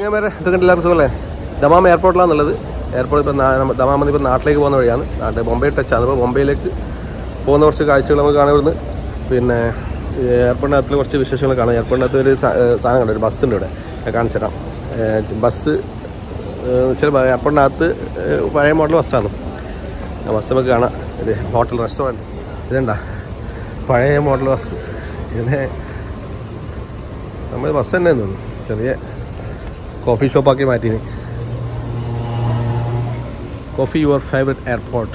ചങ്ങന്മാരെ ഇതൊക്കെ എല്ലാവർക്കും സുഖമല്ലേ ദമാം എയർപോർട്ടിലാണുള്ളത് എയർപോർട്ട് ഇപ്പോൾ ദമാമിൽ നിന്ന് ഇപ്പോൾ നാട്ടിലേക്ക് പോകുന്ന വഴിയാണ് നാട്ടിൽ ബോംബെ ടച്ചാണ് അപ്പോൾ ബോംബെയിലേക്ക് പോകുന്ന കുറച്ച് കാഴ്ചകൾ നമുക്ക് കാണാൻ ഇവിടുന്ന് പിന്നെ ഈ എയർപോർട്ടിനകത്തിൽ കുറച്ച് വിശേഷങ്ങൾ കാണാം എയർപോർട്ടിനകത്ത് ഒരു സാ- ഏഹ് സാധനം കണ്ടു ഒരു ബസ് ഉണ്ട് ഇവിടെ ഞാൻ കാണിച്ചു തരാം ഏഹ് ബസ് ഏഹ് ചില എയർപോർട്ടിനകത്ത് ഏഹ് പഴയ മോഡൽ ബസ്സാണ് ആ ബസ് നമുക്ക് കാണാം ഒരു ഹോട്ടൽ റെസ്റ്റോറൻറ്റ് ഇതുണ്ടാ പഴയ മോഡൽ ബസ് ഇതിനെ നമ്മൾ ബസ് തന്നെ തോന്നുന്നു ചെറിയ കോഫി ഷോപ്പാക്കി മാറ്റീന് കോഫി യുവർ ഫേവറേറ്റ് എയർപോർട്ട്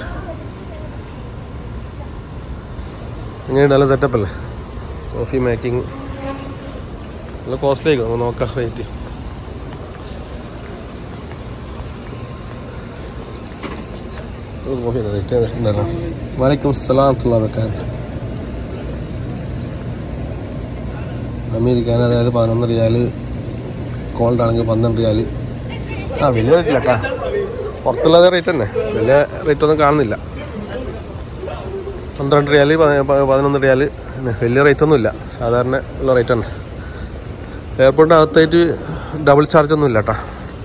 ഇങ്ങനെ നല്ല സെറ്റപ്പ് അല്ലേ കോഫി മേക്കിംഗ് നല്ല കോസ്റ്റ്ലി ആയിരിക്കും നമുക്ക് നോക്കാം റേറ്റ് കോഫി റേറ്റ് ഉണ്ടല്ലോ വലൈക്കും സലാം വർക്കാത്ത് അമേരിക്കാൻ അതായത് പതിനൊന്ന് റിയാൽ കോൾഡ് ആണെങ്കിൽ പന്ത്രണ്ട് റിയാൽ ആ വലിയ റേറ്റ് ഇല്ല കേട്ടാ പുറത്തുള്ളത് റേറ്റ് തന്നെ വലിയ റേറ്റ് ഒന്നും കാണുന്നില്ല പന്ത്രണ്ട് റിയാൽ പതിനൊന്ന് റിയാൽ വലിയ റേറ്റ് ഒന്നും ഇല്ല സാധാരണ ഉള്ള റേറ്റ് തന്നെ എയർപോർട്ടിൻ്റെ അകത്തായിട്ട് ഡബിൾ ചാർജ് ഒന്നും ഇല്ല കേട്ടാ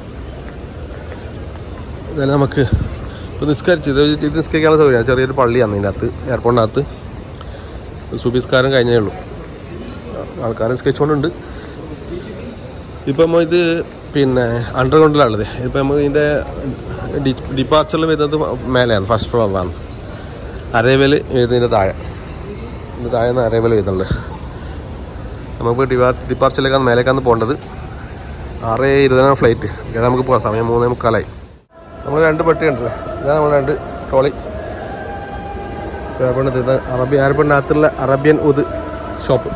ഇതെല്ലാം നമുക്ക് ഇപ്പോൾ നിസ്കരിച്ച് ഇത് ഇത് നിസ്കരിക്കാനുള്ള സൗകര്യമാണ് ചെറിയൊരു പള്ളിയാണ് ഇതിൻ്റെ അകത്ത് എയർപോർട്ടിനകത്ത് സുബിസ്കാരം കഴിഞ്ഞേ ഉള്ളൂ ആൾക്കാർ നിസ്കരിച്ചുകൊണ്ടുണ്ട് ഇപ്പം നമ്മൾ ഇത് പിന്നെ അണ്ടർഗ്രൗണ്ടിലാണുള്ളത് ഇപ്പം നമുക്ക് ഇതിൻ്റെ ഡിപ്പാർച്ചറിൽ വരുന്നത് മേലെയാണ് ഫസ്റ്റ് ഫ്ലോറിലാണ് അരേവൽ എഴുതുന്നതിൻ്റെ താഴെ ഇതിൻ്റെ താഴെ നിന്ന് അരേവൽ എഴുതുന്നുണ്ട് നമുക്ക് ഡിപ്പാർ ഡിപ്പാർച്ചറിലേക്കാണ് മേലേക്കാണ് പോകേണ്ടത് ആറ് ഇരുപതിനാണ് ഫ്ലൈറ്റ് ഇത് നമുക്ക് പോകാം സമയം മൂന്നേ മുക്കാലായി നമ്മൾ രണ്ട് പെട്ടി ഉണ്ടല്ലേ ഇതാണ് നമ്മൾ രണ്ട് ട്രോളി എയർപോർട്ടിന് ഇത് അറബി എയർപോർട്ടിനകത്തുള്ള അറബിയൻ ഉദ് ഷോപ്പ്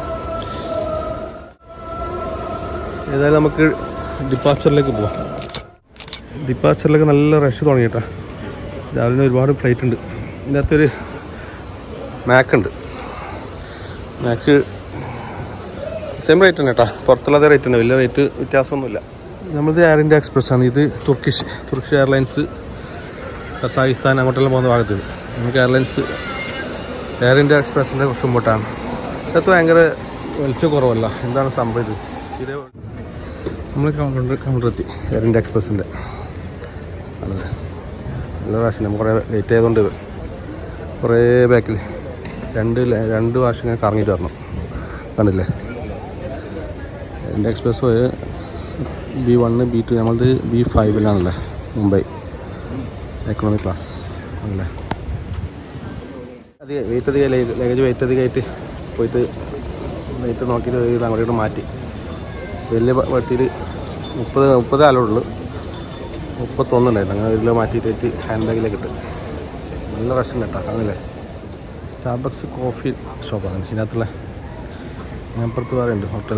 ഏതായാലും നമുക്ക് ഡിപ്പാച്ചറിലേക്ക് പോവാം ഡിപ്പാച്ചറിലേക്ക് നല്ല റഷ് തുടങ്ങിയിട്ടാ രാവിലെ ഒരുപാട് ഫ്ലൈറ്റ് ഉണ്ട് ഇതിൻ്റെ അകത്തൊരു മാക്ക് ഉണ്ട് മാക്ക് സെയിം റേറ്റ് തന്നെ കേട്ടോ പുറത്തുള്ളത് റേറ്റ് തന്നെ വലിയ റേറ്റ് വ്യത്യാസമൊന്നുമില്ല നമ്മളത് എയർ ഇന്ത്യ എക്സ്പ്രസ് ആണ് ഇത് തുർക്കിഷ് തുർക്കിഷ് എയർലൈൻസ് കസാഖിസ്ഥാൻ അങ്ങോട്ടെല്ലാം പോകുന്ന ഭാഗത്ത് നമുക്ക് എയർലൈൻസ് എയർ ഇന്ത്യ എക്സ്പ്രസിൻ്റെ കുറച്ച് മുമ്പോട്ടാണ് ഇതൊക്കെ ഭയങ്കര വെളിച്ചം കുറവല്ല എന്താണ് സംഭവം ഇത് ഇതേ നമ്മൾ കൗണ്ടർ കൗണ്ടർ എത്തി എയർ ഇന്ത്യ എക്സ്പ്രസിൻ്റെ ആണല്ലേ നല്ല പ്രാവശ്യം നമ്മൾ കുറേ വെയിറ്റ് ചെയ്തുകൊണ്ട് കുറേ ബാക്കിൽ രണ്ട് ല- രണ്ട് പ്രാവശ്യം ഇങ്ങനെ കറങ്ങിയിട്ട് വരണം കണ്ടില്ലേ എൻ്റെ എക്സ്പ്രസ് പോയ ബി വണ്ണ് ബി ടു നമ്മളത് ബി ഫൈവിലാണല്ലേ മുംബൈ എക്കണോമിക് ക്ലാസ് ആണല്ലേ അധികം വെയിറ്റ് അധികം ലഗേജ് വെയിറ്റ് അധികമായിട്ട് പോയിട്ട് വെയിറ്റ് നോക്കിയിട്ട് ഇത് അങ്ങോട്ട് മാറ്റി വലിയ വട്ടിയിൽ മുപ്പത് മുപ്പത് ആളുള്ളൂ മുപ്പത്തൊന്നുണ്ടായിരുന്നു അങ്ങനെ ഇതിൽ മാറ്റിയിട്ട് വെച്ച് ഹാൻഡ് ബാഗിലേക്ക് ഇട്ട് നല്ല റഷ് ഉണ്ട് കേട്ടോ കാണില്ലേ സ്റ്റാർബക്സ് കോഫി ഷോപ്പാണ് ഇതിനകത്തുള്ള ഞാൻ പുറത്ത് പറയുന്നുണ്ട് ഹോട്ടൽ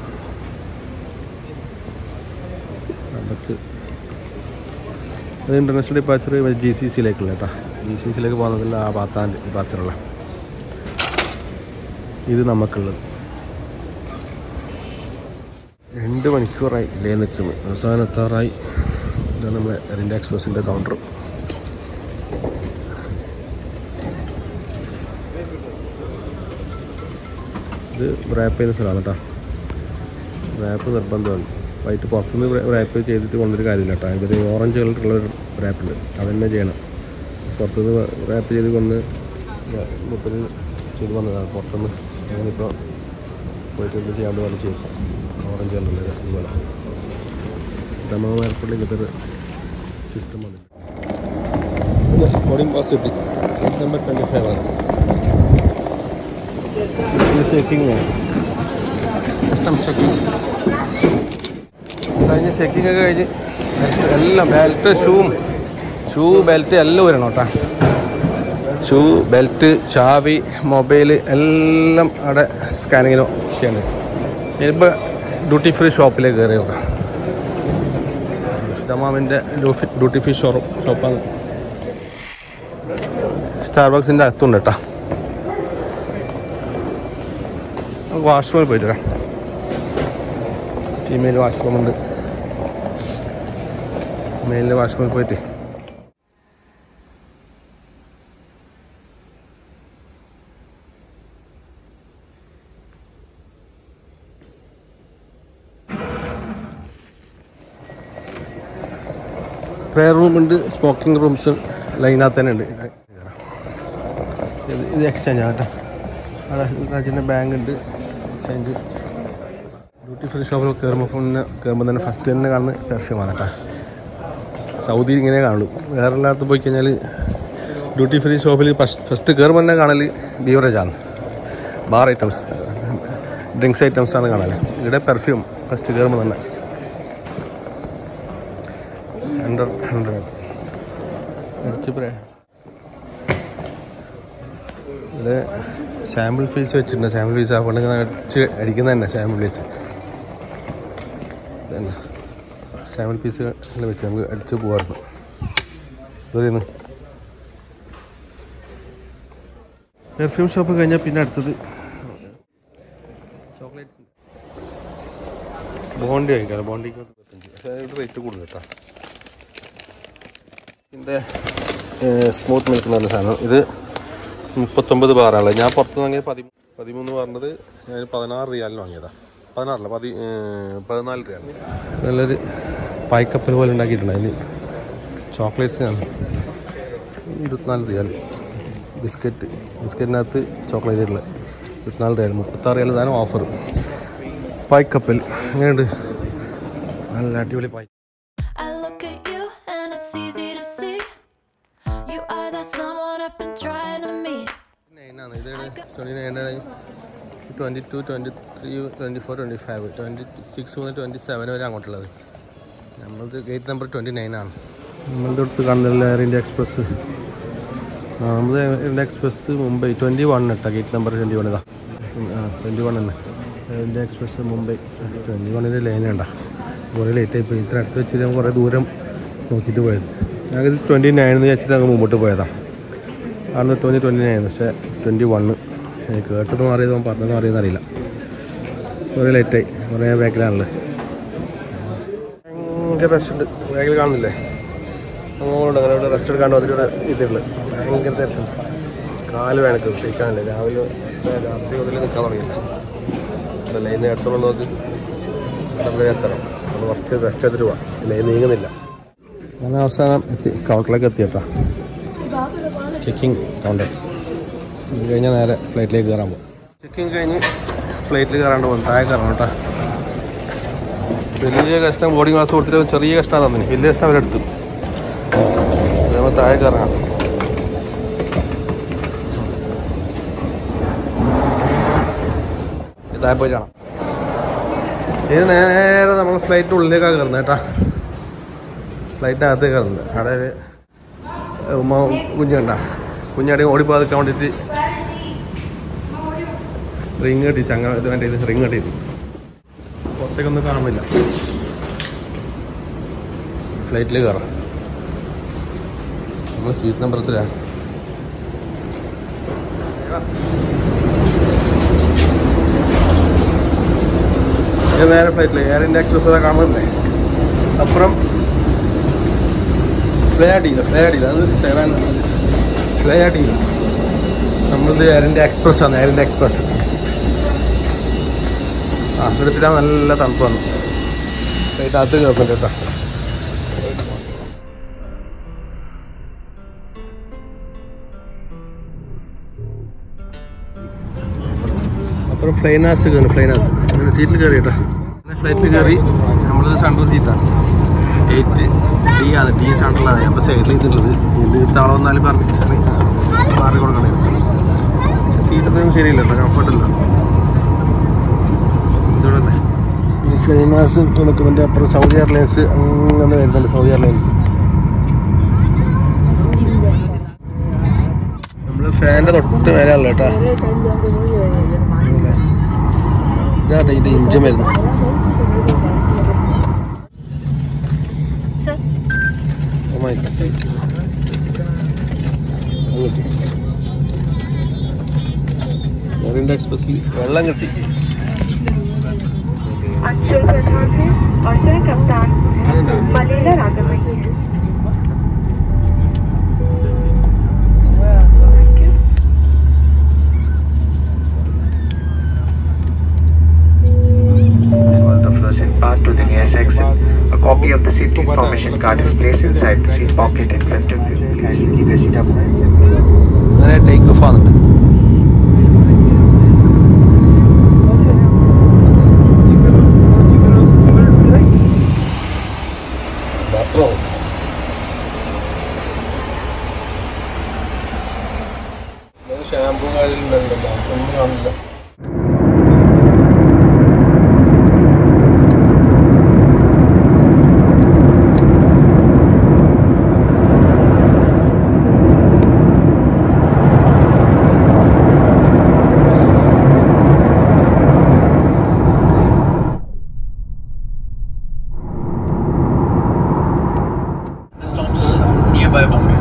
സ്റ്റാർബക്സ് അത് ഇൻ്റർനാഷണൽ ഡിപ്പാച്ചർ ജി സി സിയിലേക്കുള്ള കേട്ടോ ജി സി സിയിലേക്ക് പോകുന്നതിൽ ആ ഭാഗത്താണ് ഡിപ്പാച്ചറുള്ള ഇത് നമുക്കുള്ളത് രണ്ട് മണിക്കൂറായി ഇല്ലേ നിൽക്കുന്നത് അവസാനം എത്താറായി ഇതാണ് നമ്മളെ എയർ എക്സ്പ്രസിൻ്റെ കൗണ്ടർ ഇത് റാപ്പ് ചെയ്യുന്ന സ്ഥലമാണ് കേട്ടോ റാപ്പ് നിർബന്ധമാണ് വൈകിട്ട് പുറത്തുനിന്ന് റാപ്പ് ചെയ്തിട്ട് കൊണ്ടൊരു കാര്യമില്ല കേട്ടോ ഇവർ ഓറഞ്ച് കളറുള്ള ഒരു റാപ്പുണ്ട് അത് തന്നെ ചെയ്യണം പുറത്തുനിന്ന് റാപ്പ് ചെയ്ത് കൊണ്ട് മുപ്പത് ചെയ്ത് വന്നതാണ് പുറത്തുനിന്ന് അങ്ങനിപ്പോൾ പോയിട്ട് എന്ത് ചെയ്യാണ്ട് പോലെ ചെയ്യും ഓറഞ്ച് കളറുള്ളത് അതുപോലെ ദമാം എയർപോർട്ടിൽ ഇങ്ങനത്തെ ഒരു സിസ്റ്റം വന്നിട്ടുണ്ട് ബോർഡിംഗ് പാസ് കിട്ടി നമ്പർ ട്വൻറ്റി ഫൈവ് ആണ് ചെക്കിങ് കസ്റ്റം ചെക്കിങ് കഴിഞ്ഞ് ചെക്കിംഗ് ഒക്കെ കഴിഞ്ഞ് എല്ലാം ബെൽറ്റ് ഷൂവും ഷൂ ബെൽറ്റ് എല്ലാം വരണം കേട്ടോ ഷൂ ബെൽറ്റ് ചാവി മൊബൈൽ എല്ലാം അവിടെ സ്കാനിങ്ങിനോ ചെയ്യണം ഇനിയിപ്പോൾ ഡ്യൂട്ടി ഫ്രീ ഷോപ്പിലേക്ക് കയറി നോക്കാം ദമാമിൻ്റെ ഡ്യൂട്ടി ഫ്രീ ഷോറൂം ഷോപ്പാണ് സ്റ്റാർബക്സിൻ്റെ അകത്തുണ്ട് കേട്ടോ വാഷ്റൂമിൽ പോയിട്ട് വരാം ഫീമെയിൽ വാഷ്റൂം ഉണ്ട് മെയിലിൻ്റെ വാഷ്റൂമിൽ പോയിട്ട് പ്രെയർ റൂമുണ്ട് സ്മോക്കിംഗ് റൂംസ് ലൈനകത്ത് തന്നെ ഉണ്ട് ഇത് ഇത് എക്സ്ചേഞ്ച് ആണ് കേട്ടോ അവിടെ രാജ്യത്തിൻ്റെ ബാങ്ക് ഉണ്ട് എക്സ്ചേഞ്ച് ഡ്യൂട്ടി ഫ്രീ ഷോപ്പിൽ കയറുമ്പോൾ ഫോണിന് കയറുമ്പോൾ തന്നെ ഫസ്റ്റ് തന്നെ കാണുന്ന പെർഫ്യൂമാണ് കേട്ടോ സൗദി ഇങ്ങനെ കാണുള്ളൂ വേറെ എല്ലായിടത്തും പോയി കഴിഞ്ഞാൽ ഡ്യൂട്ടി ഫ്രീ ഷോപ്പിൽ ഫസ്റ്റ് കയറുമ്പോൾ തന്നെ കാണൽ ബീവറേജാണ് ബാർ ഐറ്റംസ് ഡ്രിങ്ക്സ് ഐറ്റംസ് ആണ് കാണാൻ ഇവിടെ പെർഫ്യൂം ഫസ്റ്റ് കയറുമ്പോൾ തന്നെ ഹൺഡ്രഡ് ഹൺഡ്രഡ് അടിച്ച് പറയാം ഇവിടെ സാമ്പിൾ ഫീസ് വെച്ചിട്ടുണ്ട് സാമ്പിൾ ഫീസ് ആ പെണ്ണുങ്ങൾ അടിച്ച് അടിക്കുന്നത് തന്നെ സാമ്പിൾ ഫീസ് തന്നെ സാമ്പിൾ പീസ് വെച്ച് നമുക്ക് അടിച്ച് പോകാറുണ്ട് ഇതെന്ന് പെർഫ്യൂം ഷോപ്പ് കഴിഞ്ഞാൽ പിന്നെ അടുത്തത് ചോക്ലേറ്റ്സ് ബോണ്ടി വാങ്ങിക്കാം ബോണ്ടിക്ക് മുപ്പത്തഞ്ച് പക്ഷേ അതിൻ്റെ റേറ്റ് കൂടുതൽ കേട്ടോ ഇതിൻ്റെ സ്മൂത്ത് മിൽക്ക് എന്ന് പറഞ്ഞ സാധനം ഇത് മുപ്പത്തൊമ്പത് ബാറാണ് ഞാൻ പുറത്ത് വാങ്ങിയത് പതി പതിമൂന്ന് പറഞ്ഞത് ഞാൻ പതിനാറ് റിയാലിന് വാങ്ങിയതാണ് പതിനാറല്ല പതി ഏഹ്, പതിനാല് റിയാൽ നല്ലൊരു പായ്ക്കപ്പൽ പോലെ ഉണ്ടാക്കിയിട്ടുണ്ട് അതിൽ ചോക്ലേറ്റ്സ് ആണ് ഇരുപത്തിനാല് റിയാൽ ബിസ്ക്കറ്റ് ബിസ്ക്കറ്റിനകത്ത് ചോക്ലേറ്റ് ഉള്ളത് ഇരുപത്തിനാല് റിയാൽ മുപ്പത്താറ് റിയാൽ സാധനം ഓഫർ പായ്ക്കപ്പൽ എങ്ങനെയുണ്ട് നല്ല അടിപൊളി പായ് I look at you and it's easy to see. You are that someone I've been trying to meet. നയനാണ് ഇതാണ് twenty nine twenty two twenty three twenty four twenty five twenty six മുതൽ twenty seven വരെ അങ്ങോട്ടുള്ളത് നമ്മളത് gate number twenty nine ആണ് നമ്മളുടെ അടുത്ത് കാണുന്നില്ല എയർ ഇന്ത്യ എക്സ്പ്രസ് ആ നമ്മൾ air India express Mumbai twenty one കേട്ടോ ഗേറ്റ് നമ്പർ ട്വൻറ്റി വൺ ഇതാ ആ ട്വൻറ്റി വൺ തന്നെ air India express Mumbai twenty വണ്ണിൻ്റെ ലൈൻ വേണ്ട കുറേ ലേറ്റ് ആയിപ്പോയി ഇത്ര അടുത്ത് വെച്ചിട്ട് നമ്മൾ കുറേ ദൂരം നോക്കിയിട്ട് പോയത് ഞങ്ങൾക്ക് ട്വൻറ്റി നയൻ എന്ന് വെച്ചിട്ട് അങ്ങ് മുമ്പോട്ട് പോയതാണ് അന്ന് ട്വൻറ്റി ട്വൻറ്റി നയൻ പക്ഷേ ട്വൻറ്റി വണ്ണ് കേട്ടത് മാറിയത് അവൻ പറഞ്ഞത് മാറിയെന്ന് അറിയില്ല കുറേ ലേറ്റായി കുറേ ബാക്കിലാണല്ലേ ഭയങ്കര റെസ്റ്റ് ഉണ്ട് ബാക്കിൽ കാണുന്നില്ലേ അങ്ങോട്ട് അങ്ങനെ ഇവിടെ റെസ്റ്റ് എടുക്കാണ്ട് വന്നിട്ട് ഇതുള്ളത് ഭയങ്കര തിരക്കുണ്ട് കാല് വേണക്ക് കഴിക്കാനില്ല രാവിലെ രാത്രി മുതൽ നിൽക്കാൻ തുടങ്ങിയില്ല ഇവിടെ ലൈൻ എത്തണം നോക്ക് ഇവിടെ എത്തണം നമ്മൾ കുറച്ച് റെസ്റ്റ് എടുത്തിട്ട് പോവാം ലൈൻ നീങ്ങുന്നില്ല അങ്ങനെ അവസാനം എത്തി കൗണ്ടറിലേക്ക് എത്തി കേട്ടോ ചെക്കിങ് കൗണ്ടർ ഇത് കഴിഞ്ഞാൽ നേരെ ഫ്ലൈറ്റിലേക്ക് കയറാൻ പോകും ചെക്കിങ് കഴിഞ്ഞ് ഫ്ലൈറ്റിൽ കയറാണ്ട് പോകും താഴെ കയറണം കേട്ടോ വലിയ കഷ്ടം ബോർഡിംഗ് ക്ലാസ് കൊടുത്തിട്ട് ചെറിയ കഷ്ടം തന്നെ വലിയ കഷ്ടം അവരെടുത്തു നമ്മൾ താഴെ കയറണം താഴെ പോയി കാണാം ഇത് നേരെ നമ്മൾ ഫ്ലൈറ്റിൻ്റെ ഉള്ളിലേക്കാണ് കയറുന്നത് കേട്ടാ ഫ്ലൈറ്റ് അകത്ത് കയറുന്നത് അവിടെ ഒരു ഉമ്മ കുഞ്ഞുണ്ട കുഞ്ഞാടി ഓടിപ്പോകാതിരിക്കാൻ വേണ്ടിയിട്ട് റിങ് കെട്ടി ചങ്ങ ഇത് വേണ്ട ഇത് റിങ് കെട്ടി പുറത്തേക്കൊന്നും കാണുന്നില്ല ഫ്ലൈറ്റിൽ കയറാം നമ്മൾ സീറ്റ് നമ്പർ എത്രയാണ് ഇത് നേരെ ഫ്ലൈറ്റിൽ എയർ ഇന്ത്യ എക്സ്പ്രസ് അതാ കാണുന്നില്ലേ അപ്പുറം ഫ്ലൈ ആയിട്ടില്ല ഫ്ലൈ ആയിട്ടില്ല അത് തേടാൻ ഫ്ലൈ ആയിട്ടില്ല നമ്മളിത് എയർ ഇന്ത്യ എക്സ്പ്രസ് ആണ് എയർ ഇന്ത്യ എക്സ്പ്രസ് ആ എടുത്തിട്ടാ നല്ല തണുപ്പ് വന്നു ഫ്ലൈറ്റ് അകത്ത് കേൾക്കുന്നുണ്ട് കേട്ടോ അപ്പുറം ഫ്ലൈനാസ് കയറി ഫ്ലൈനാസ് അങ്ങനെ സീറ്റിൽ കയറി കേട്ടോ അങ്ങനെ ഫ്ലൈറ്റിൽ കയറി നമ്മളിത് സെൻട്രൽ സീറ്റാണ് എയ്റ്റ് ഡി ആണ് ഡി സെൻട്രലാണ് അപ്പോൾ സൈഡിൽ ഇതുള്ളത് ഇതിൽ താളം വന്നാലും പറഞ്ഞ് മാറി കൊടുക്കണേ സീറ്റൊന്നും ശരിയില്ല കേട്ടോ കംഫർട്ടില്ല ഇതോടെ ഫ്ലൈനാസ് നിൽക്കുന്നുണ്ട് അപ്പുറം സൗദി എയർലൈൻസ് അങ്ങനെ വരുന്നുണ്ട് സൗദി എയർലൈൻസ് നമ്മൾ ഫാൻ്റെ തൊട്ട് മേലെയല്ല കേട്ടോ ഇതല്ലേ? ഇതാണ് ഇതിൻ്റെ ഇഞ്ചൻ വരുന്നത് Oh my God. അങ്ങോട്ട്. എയർ ഇന്ത്യ എക്സ്പ്രസ്സിൽ വെള്ളം കിട്ടി अक्षय प्रधान है और सह कप्तान मलेला राघवन ഇതുപോലത്തെ passengers and pass to the nearest exit. A copy of the safety information card is placed inside the seat pocket in front of you. Kindly keep your seat upright. അങ്ങനെ take off ആകുന്നുണ്ട് shampoo കാര്യങ്ങളുണ്ടല്ലോ ഒന്നും കാണില്ല stops nearby Bombay.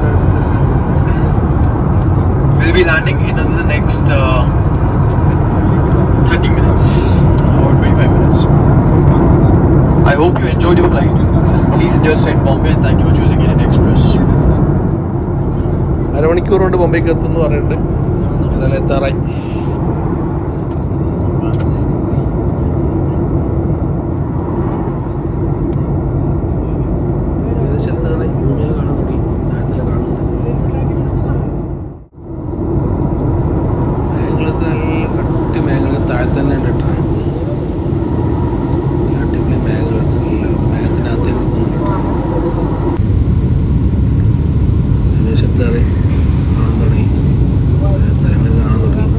We'll be landing in the next uh, 30 minutes or 25 minutes. I hope you enjoyed your flight. Please enjoy stay in Bombay and thank you for choosing Indian Express. അരമണിക്കൂർ കൊണ്ട് ബോംബെക്ക് എത്തുമെന്ന് പറഞ്ഞിട്ടുണ്ട് ഏതായാലും എത്താറായി ഏകദേശം എത്താറായി ഭൂമിയിൽ കാണാൻ തുടങ്ങി താഴത്തിൽ കാണുന്നുണ്ട് മേഘങ്ങളൊക്കെ നല്ല കട്ടി മേഘങ്ങൾ താഴെ തന്നെ ഉണ്ട് കേട്ടോ നല്ല അടിപൊളി മേഘങ്ങൾ നല്ല മേഘത്തിനകത്തേക്ക് പോകുന്നുണ്ട് കേട്ടോ പ്രദേശത്തേറെ കാണാൻ തുടങ്ങി പല സ്ഥലങ്ങൾ കാണാൻ തുടങ്ങി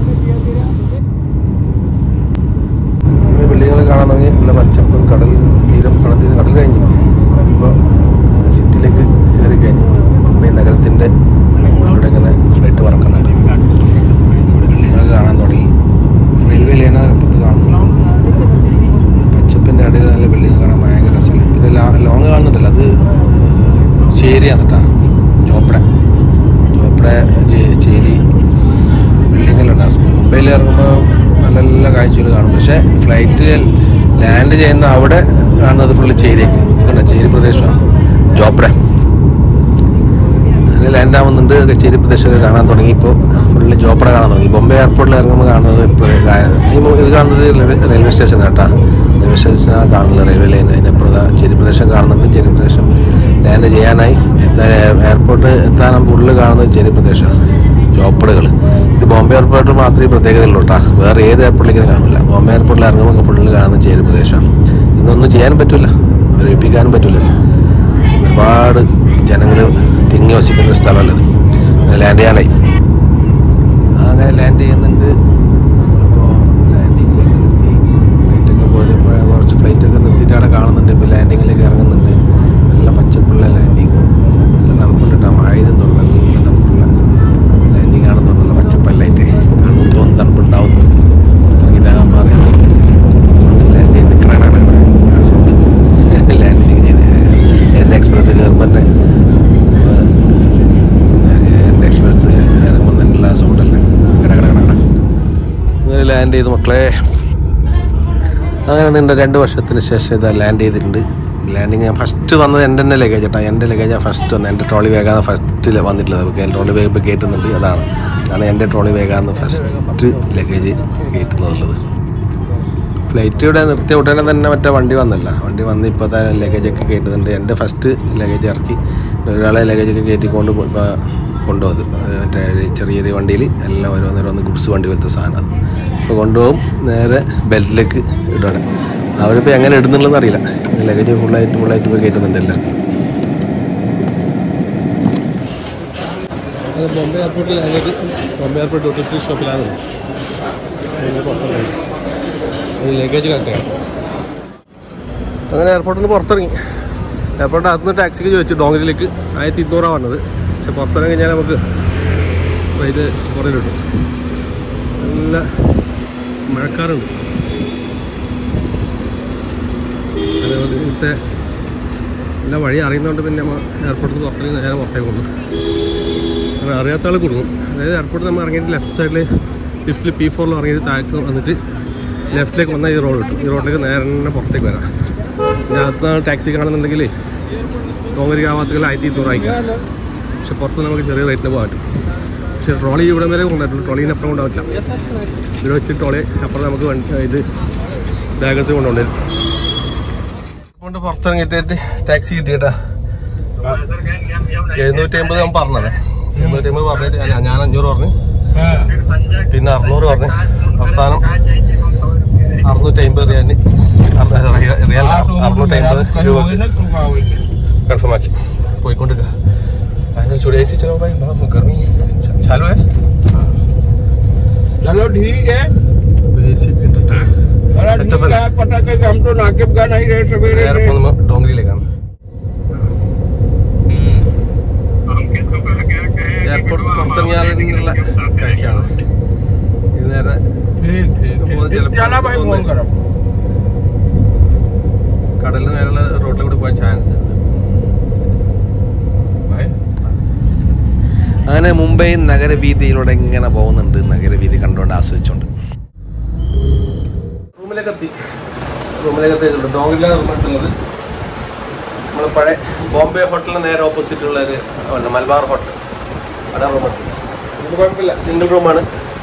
അങ്ങനെ ബിൽഡിങ്ങുകൾ കാണാൻ തുടങ്ങി നല്ല പച്ചപ്പും കടൽ തീരം കടൽ കടൽ കഴിഞ്ഞു ഇപ്പോൾ സിറ്റിയിലേക്ക് കയറി കഴിഞ്ഞു മുംബൈ നഗരത്തിൻ്റെ മുകളിലൂടെ ഇങ്ങനെ ഫ്ലൈറ്റ് പറക്കുന്നുണ്ട് ബിൽഡിങ്ങുകൾ കാണാൻ തുടങ്ങി റെയിൽവേ ലൈന അപ്പുറത്ത് കാണുന്നുണ്ട് പച്ചപ്പിൻ്റെ ഇടയിൽ നല്ല ബിൽഡിംഗ് കാണാൻ ഭയങ്കര രസമല്ലേ പിന്നെ ലോങ് കാണുന്നുണ്ടല്ലോ അത് ചേരിയാണ് കേട്ടോ ചോപ്പട ചോപ്പട ചേ- ചേരി ബിൽഡിങ്ങിലുണ്ടാകും മുംബൈയിൽ ഇറങ്ങുമ്പോൾ നല്ല നല്ല കാഴ്ചകൾ കാണും പക്ഷേ ഫ്ലൈറ്റ് ലാൻഡ് ചെയ്യുന്ന അവിടെ കാണുന്നത് ഫുള്ള് ചേരി കണ്ടോ ചേരി പ്രദേശമാണ് ചോപ്പട അങ്ങനെ ലാൻഡ് ആവുന്നുണ്ട് കച്ചേരി പ്രദേശമൊക്കെ കാണാൻ തുടങ്ങി ഇപ്പോൾ ഫുള്ള് ചോപ്പട കാണാൻ തുടങ്ങി ബോംബെ എയർപോർട്ടിൽ ഇറങ്ങുമ്പോൾ കാണുന്നത് ഇപ്പോൾ ഈ മു- ഇത് കാണുന്നത് റെയിൽവേ- റെയിൽവേ സ്റ്റേഷൻ കേട്ടാ റെയിൽവേ സ്റ്റേഷനാണ് കാണുന്നത് റെയിൽവേ ലൈൻ അതിനപ്പുറത്ത് ചേരി പ്രദേശം കാണുന്നുണ്ട് ചേരി പ്രദേശം ലാൻഡ് ചെയ്യാനായി എത്താൻ എയർ- എയർപോർട്ട് എത്താൻ ഫുള്ള് കാണുന്നത് ചേരി പ്രദേശമാണ് ചോപ്പടുകൾ ഇത് ബോംബെ എയർപോർട്ടിൽ മാത്രമേ ഈ പ്രത്യേകതയുള്ളൂ കേട്ടോ വേറെ ഏത് എയർപോർട്ടിലേക്കും കാണില്ല ബോംബെ എയർപോർട്ടിൽ ഇറങ്ങുമ്പോൾ ഫുള്ള് കാണുന്ന ചേരി പ്രദേശമാണ് ഇതൊന്നും ചെയ്യാനും പറ്റില്ല അവരേൽപ്പിക്കാനും പറ്റില്ലല്ലോ ഒരുപാട് ജനങ്ങൾ തിങ്ങി വസിക്കുന്ന ഒരു സ്ഥലമല്ലത് അങ്ങനെ ലാൻഡ് ചെയ്യാനായി അങ്ങനെ ലാൻഡ് ചെയ്യുന്നുണ്ട് അപ്പോൾ ലാൻഡിങ്ങിലേക്ക് എത്തി ഫ്ലൈറ്റൊക്കെ പോയത് ഇപ്പോൾ കുറച്ച് ഫ്ലൈറ്റൊക്കെ നിർത്തിയിട്ട് അവിടെ കാണുന്നുണ്ട് ഇപ്പോൾ ലാൻഡിങ്ങിലേക്ക് ഇറങ്ങുന്നുണ്ട് നല്ല പച്ചപ്പുള്ള ലാൻഡിങ് നല്ല തണുപ്പുണ്ട് കേട്ടോ മഴ ഇതും തോന്നുന്നു നല്ല തണുപ്പുള്ള ലാൻഡിങ് ആണെന്ന് തോന്നുന്നു നല്ല പച്ചപ്പല്ലായിട്ട് കാണുമ്പോൾ തോന്നുന്നു തണുപ്പുണ്ടാവുന്നു ഇതാകുമ്പോൾ അറിയാം ലാൻഡ് ചെയ്ത് നിൽക്കണതാണ് ആ സൗണ്ട് ലാൻഡ് ചെയ്ത് എൻ്റെ എക്സ്പ്രസ് കയറുമ്പോൾ തന്നെ എൻ്റെ എക്സ്പ്രസ് ഇറങ്ങുമ്പോൾ തന്നെയുള്ള സൗണ്ടല്ല കട കട കട കട അങ്ങനെ ലാൻഡ് ചെയ്ത് മക്കളെ അങ്ങനെ നിൻ്റെ രണ്ട് വർഷത്തിന് ശേഷം ഇതാ ലാൻഡ് ചെയ്തിട്ടുണ്ട് ലാൻഡിങ് ഞാൻ ഫസ്റ്റ് വന്നത് എൻ്റെ തന്നെ ലഗേജ് കേട്ടോ എൻ്റെ ലഗേജാണ് ഫസ്റ്റ് വന്നത് എൻ്റെ ട്രോളി ബാഗാണ് ഫസ്റ്റ് വന്നിട്ടുള്ളത് നമുക്ക് ട്രോളി ബാഗ് ഇപ്പോൾ കയറ്റുന്നുണ്ട് അതാണ് അതാണ് എൻ്റെ ട്രോളി ബാഗാണ് ഫസ്റ്റ് ലഗേജ് കയറ്റുന്നുള്ളത് ഫ്ലൈറ്റ് ഇവിടെ നിർത്തിയ ഉടനെ തന്നെ മറ്റേ വണ്ടി വന്നല്ല വണ്ടി വന്ന് ഇപ്പോൾ ലഗേജൊക്കെ കയറ്റുന്നുണ്ട് എൻ്റെ ഫസ്റ്റ് ലഗേജ് ഇറക്കി ഒരാളെ ലഗേജൊക്കെ കയറ്റിക്കൊണ്ട് പോ- ഇപ്പൊ കൊണ്ടുപോകുന്നത് അത് മറ്റേ ഒരു ചെറിയൊരു വണ്ടിയിൽ എല്ലാം ഓരോന്നോരോന്ന് ഗുഡ്സ് വണ്ടി പോലത്തെ സാധനം അത് ഇപ്പോൾ കൊണ്ടുപോകും നേരെ ബെൽറ്റിലേക്ക് ഇടുകയാണ് അവരിപ്പോൾ എങ്ങനെ ഇടുന്നുള്ളതെന്ന് അറിയില്ല ലഗേജ് ഫുള്ളായിട്ട് ഫുള്ളായിട്ട് ഇപ്പോൾ കയറ്റുന്നുണ്ട് എല്ലാം ബോംബെ എയർപോർട്ടിൽ ബോംബെ എയർപോർട്ട് ഡ്യൂട്ടി സ്റ്റോപ്പിലാണ് ലഗേജ് കറക്റ്റാണ് അങ്ങനെ എയർപോർട്ടിൽ നിന്ന് പുറത്തിറങ്ങി എയർപോർട്ടിൽ അകത്തുനിന്ന് ടാക്സിക്ക് ചോദിച്ചു ഡോങ്കരിലേക്ക് ആയിരത്തി ഇരുന്നൂറാണ് വന്നത് പക്ഷെ പുറത്തിറങ്ങി കഴിഞ്ഞാൽ നമുക്ക് ഫ്ലൈറ്റ് കുറേ കിട്ടും നല്ല മഴക്കാറുണ്ട് അതേപോലെ ഇവിടുത്തെ എല്ലാ വഴി അറിയുന്നതുകൊണ്ട് പിന്നെ നമ്മൾ എയർപോർട്ടിൽ നിന്ന് പുറത്തിറങ്ങി നേരെ പുറത്തേക്ക് കൊണ്ടു അങ്ങനെ അറിയാത്ത ആൾ കൊടുക്കും അതായത് എയർപോർട്ടിൽ നമ്മൾ ഇറങ്ങിയിട്ട് ലെഫ്റ്റ് സൈഡിൽ ലിഫ്റ്റിൽ പി ഫോറിൽ ഇറങ്ങിയിട്ട് താഴേക്ക് വന്നിട്ട് ലെഫ്റ്റിലേക്ക് വന്നാൽ ഈ റോഡ് കിട്ടും ഈ റോഡിലേക്ക് നേരെ തന്നെ പുറത്തേക്ക് വരാം പിന്നെ അകത്തുനിന്ന് ടാക്സി കാണുന്നുണ്ടെങ്കിൽ കോങ്ങരി ആവാത്തതിൽ ആയിരത്തി ഇരുന്നൂറായിരിക്കും പക്ഷെ പുറത്ത് നമുക്ക് ചെറിയ റേറ്റിന് പോകാൻ പറ്റും പക്ഷേ ട്രോളി ഇവിടെ വരെ കൊണ്ടുപോയിട്ടുള്ളൂ ട്രോളീനെ അപ്പുറം കൊണ്ടുപോകാൻ പറ്റില്ല ഇവിടെ വെച്ച് ട്രോളി അപ്പുറം നമുക്ക് വണ്ടി ഇത് ബാഗത്ത് കൊണ്ടുപോകേണ്ടി വരും കൊണ്ട് പുറത്തിറങ്ങിയിട്ട് ടാക്സി കിട്ടിയിട്ടാ എഴുന്നൂറ്റി അമ്പത് ഞാൻ പറഞ്ഞത് എഴുന്നൂറ്റി അമ്പത് പറഞ്ഞിട്ട് ഞാൻ- ഞാൻ അഞ്ഞൂറ് പറഞ്ഞു പിന്നെ അറുന്നൂറ് പറഞ്ഞു അവസാനം അറുന്നൂറ്റി അമ്പത് റിയാലിന് റിയാൽ അറുന്നൂറ്റി അമ്പത് രൂപ കൺഫേം ആക്കി പോയിക്കൊണ്ടിരിക്കുക ഭയങ്കര ചൂട് എ സി ചലോ ഭായി ബാ ഗർമി ചാലു है चलो ठीक है ए सी भी ഉണ്ട് ട്ടോ. बड़ा Setup ठीक है। है पता कि हम तो नाकिब का नहीं रहे सवेरे നേരെ से പോകുന്നത് ഡോങ്കരിയിലേക്കാണ് എയർപോർട്ട് പുറത്തിറങ്ങിയാലുള്ള കാഴ്ചയാണ് ഇത് നേരെ ठीक ठीक बहुत ठीक जल्द चला भाई फोन करो കടലിന് മേലുള്ള റോഡിൽ കൂടി പോകാൻ ചാൻസ് ഉണ്ട് भाई അങ്ങനെ മുംബൈ നഗരവീതിയിലൂടെ ഇങ്ങനെ പോകുന്നുണ്ട് നഗരവീതി കണ്ടുകൊണ്ട് ആസ്വദിച്ചുകൊണ്ട് റൂമിലേക്ക് എത്തി റൂമിലേക്ക് എത്തിയിട്ടുണ്ട് ഡോങ്കരിലാണ് റൂം എടുത്തുള്ളത് നമ്മൾ പഴയ ബോംബെ ഹോട്ടലിന് നേരെ ഓപ്പോസിറ്റ് ഉള്ള ഒരു ഉണ്ട് മലബാർ ഹോട്ടൽ അവിടെ റൂം എടുത്തു ഇത് കുഴപ്പമില്ല സിംഗിൾ റൂമാണ്